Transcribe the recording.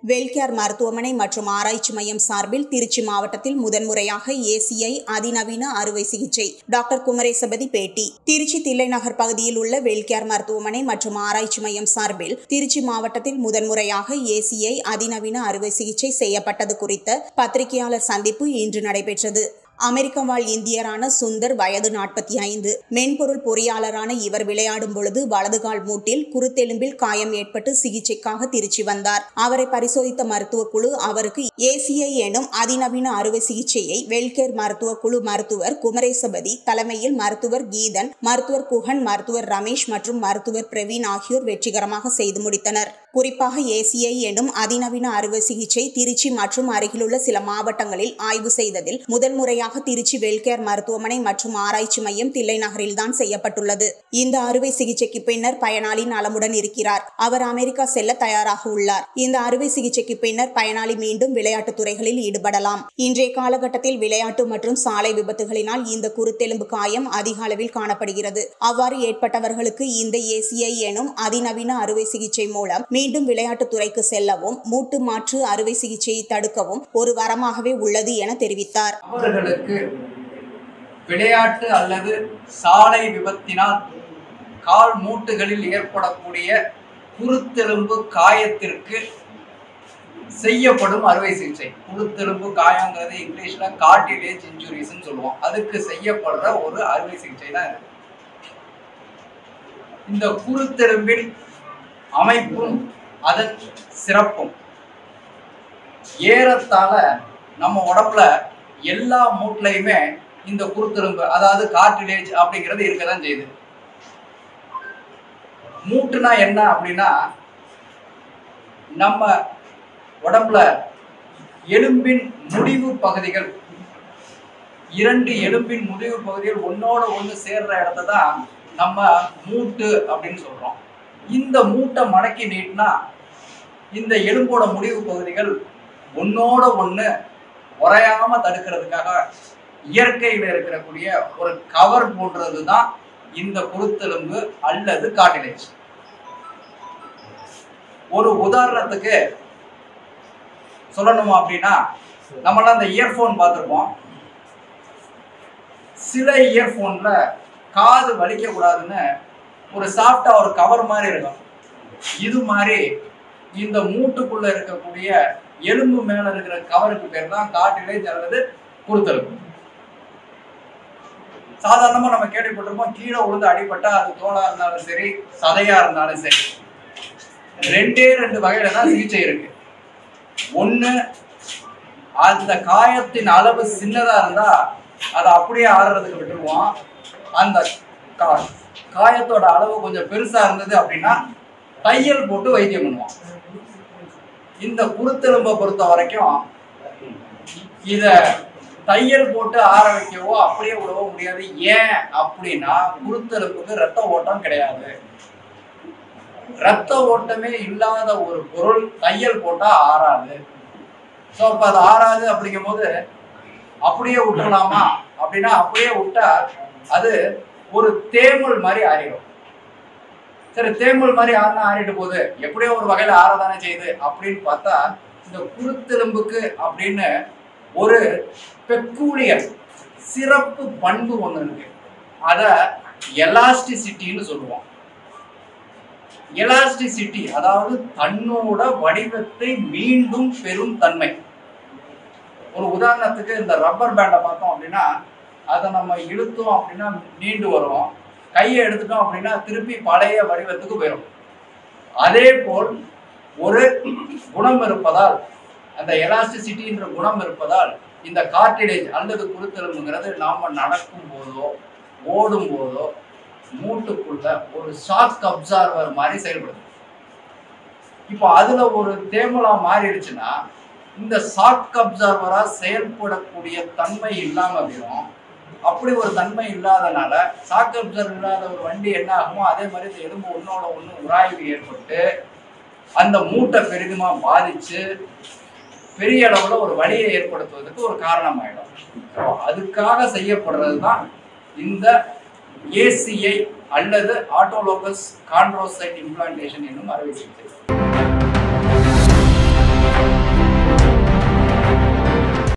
Wellcare மருத்துவமனை மற்றும் ஆராய்ச்சி மையம் சார்பில் திருச்சி மாவட்டத்தில் முதன்முறையாக ஏசிஐ அதிநவீன அறுவை சிகிச்சை டாக்டர் குமரேசபதி பேட்டி திருச்சி தில்லைநகர் பகுதியில் உள்ள வெல்கேர் மருத்துவமனை மற்றும் ஆராய்ச்சி மையம் சார்பில் திருச்சி மாவட்டத்தில் முதன்முறையாக ஏசிஐ அதிநவீன அறுவை சிகிச்சை செய்யப்பட்டது குறித்த பத்திரிகையாளர் சந்திப்பு இன்று நடைபெற்றது அமெரிக்க வாழ் இந்தியரான சுந்தர் வயது நாற்பத்தி ஐந்து மென்பொருள் பொறியாளரான இவர் விளையாடும் பொழுது வலதுகால் மூட்டில் குருத்தெலும்பில் காயம் ஏற்பட்டு சிகிச்சைக்காக திருச்சி வந்தார் அவரை பரிசோதித்த மருத்துவ குழு அவருக்கு ஏசிஐ எனும் அதிநவீன அறுவை சிகிச்சையை வெல்கேர் மருத்துவ குழு மருத்துவர் குமரேசபதி தலைமையில் மருத்துவர் கீதன் மருத்துவர் குஹன் மருத்துவர் ரமேஷ் மற்றும் மருத்துவர் பிரவீன் ஆகியோர் வெற்றிகரமாக செய்து முடித்தனர் குறிப்பாக ஏசிஐ எனும் அதிநவீன அறுவை சிகிச்சை திருச்சி மற்றும் அருகிலுள்ள சில மாவட்டங்களில் ஆய்வு செய்ததில் முதல் முறையாக திருச்சி வெல்கேர் மருத்துவமனை மற்றும் ஆராய்ச்சி மையம் தில்லை நகரில்தான் செய்யப்பட்டுள்ளது இந்த அறுவை சிகிச்சைக்கு பின்னர் பயனாளி நலமுடன் இருக்கிறார் அவர் அமெரிக்கா செல்ல தயாராக உள்ளார் இந்த அறுவை சிகிச்சைக்கு பின்னர் பயனாளி மீண்டும் விளையாட்டுத் துறைகளில் ஈடுபடலாம் இன்றைய காலகட்டத்தில் விளையாட்டு மற்றும் சாலை விபத்துகளினால் இந்த குருத்தெலும்பு காயம் அதிக அளவில் காணப்படுகிறது அவ்வாறு ஏற்பட்டவர்களுக்கு இந்த ஏசிஐ எனும் அதிநவீன அறுவை சிகிச்சை மூலம் மீண்டும் விளையாட்டுத் துறைக்கு செல்லவும் மூட்டு மாற்று அறுவை சிகிச்சையை தடுக்கவும் ஒரு வரமாகவே உள்ளது என தெரிவித்தார் அவர்களுக்கு விளையாட்டு அல்லது சாலை விபத்தினால் கால் மூட்டுகளில் ஏற்படக்கூடிய குருத்தெலும்பு காயத்திற்கு செய்யப்படும் அறுவை சிகிச்சை குருத்தெலும்பு காயங்கிறது இங்கிலீஷ்ல கார்டிலேஜ் இன்ஜுரிஸ்ன்னு சொல்லுவோம் அதுக்கு செய்யப்படுற ஒரு அறுவை சிகிச்சை தான் இது இந்த குருத்தெலும்பின் அமைப்பும் அதன் சிறப்பும் ஏறத்தாழ நம்ம உடம்புல எல்லா மூட்லையுமே இந்த குருத்தெலும்பு அதாவது கார்டிலேஜ் அப்படிங்கிறது இருக்க தான் செய்யுது மூட்டுனா என்ன அப்படின்னா நம்ம உடம்புல எலும்பின் முடிவு பகுதிகள் இரண்டு எலும்பின் முடிவு பகுதிகள் ஒன்னோட ஒன்று சேர்ற இடத்த தான் நம்ம மூட்டு அப்படின்னு சொல்றோம் இந்த மூட்டை மடக்கி நீட்டினா இந்த எலும்போட முடிவு பகுதிகள் ஒன்னோட ஒன்று உறையாம தடுக்கிறதுக்காக இயற்கையில் இருக்கக்கூடிய ஒரு கவர் போன்றது தான் இந்த குருத்தெலும்பு அல்லது காட்டிலேஜ் ஒரு உதாரணத்துக்கு சொல்லணுமா அப்படின்னா நம்மளாம் இந்த இயர்ஃபோன் பார்த்துருப்போம் சில இயர்ஃபோன்ல காது வலிக்க கூடாதுன்னு ஒரு சாஃப்டா ஒரு கவர் மாதிரி இருக்கும் இது மாதிரி இந்த மூட்டுக்குள்ள இருக்கக்கூடிய எலும்பு மேல இருக்கிற கவருக்கு பேர் தான் காட்டிலேஜ் அல்லது குருத்தெலும்பு சாதாரணமா நம்ம கேள்விப்பட்டிருப்போம் கீழே விழுந்து அடிபட்டா அது தோலா இருந்தாலும் சரி சதையா இருந்தாலும் சரி ரெண்டே ரெண்டு வகையில தான் சிகிச்சை இருக்கு ஒண்ணு அந்த காயத்தின் அளவு சின்னதா இருந்தா அதை அப்படியே ஆறுறதுக்கு விட்டுருவோம் அந்த கா- காயத்தோட அளவு கொஞ்சம் பெருசா இருந்தது அப்படின்னா தையல் போட்டு வைத்தியம் பண்ணுவோம் இந்த குருத்தெலும்பை பொறுத்த வரைக்கும் இத தையல் போட்டு ஆற வைக்கவோ அப்படியே விடவோ முடியாது ஏன் அப்படின்னா குருத்தெலும்புக்கு ரத்த ஓட்டம் கிடையாது ரத்த ஓட்டமே இல்லாத ஒரு பொருள் தையல் போட்டா ஆறாது ஸோ அப்ப அது ஆறாது அப்படிங்கும்போது அப்படியே விட்டுறலாமா அப்படின்னா அப்படியே விட்டா அது ஒரு தேமல் மாதிரி ஆறிடும் சரி தேமல் மாதிரி ஆறுனா ஆறிட்டு போகுது எப்படியோ ஒரு வகையில ஆறதானே செய்யுது அப்படின்னு பார்த்தா இந்த குருத்தெலும்புக்கு அப்படின்னு ஒரு பெக்கூலியர் சிறப்பு பண்பு ஒண்ணு இருக்கு அத எலாஸ்டிசிட்டின்னு சொல்லுவோம் எலாஸ்டிசிட்டி அதாவது தன்னோட வடிவத்தை மீண்டும் பெறும் தன்மை ஒரு உதாரணத்துக்கு இந்த ரப்பர் பேண்டை பார்த்தோம் அப்படின்னா அதை நம்ம இழுத்தோம் அப்படின்னா நீண்டு வரும் கையை எடுத்துட்டோம் அப்படின்னா திருப்பி பழைய வடிவத்துக்கு போயிடும் அதே போல் ஒரு குணம் இருப்பதால் அந்த எலாஸ்டிசிட்டின்ற குணம் இருப்பதால் இந்த கார்டிலேஜ் அல்லது குருத்தெலும்புங்கிறது நாம நடக்கும் போதோ ஓடும் போதோ மூட்டுக்குள்ள ஒரு ஷாக் அப்சார்வர் மாதிரி செயல்படுது இப்போ அதுல ஒரு தேமலா மாறிடுச்சுன்னா இந்த ஷாக் அப்சார்வரா செயல்படக்கூடிய தன்மை இல்லாம போயிடும் அப்படி ஒரு தன்மை இல்லாதனால ஷாக் அப்சர்வர் இல்லாத ஒரு வண்டி என்ன ஆகுமோ அதே மாதிரி இந்த எலும்பு ஒன்னோட ஒண்ணு உராய்வு ஏற்பட்டு அந்த மூட்டை பெரிதுமா பாதிச்சு பெரிய அளவுல ஒரு வலியை ஏற்படுத்துவதற்கு ஒரு காரணமாயிடும் So, அதுக்காக செய்யப்படுறது தான் இந்த ஏசிஐ அல்லது ஆட்டோலோகஸ் கான்ட்ரோசைட் இம்ப்ளான்டேஷன் என்னும் அறுவை சிகிச்சை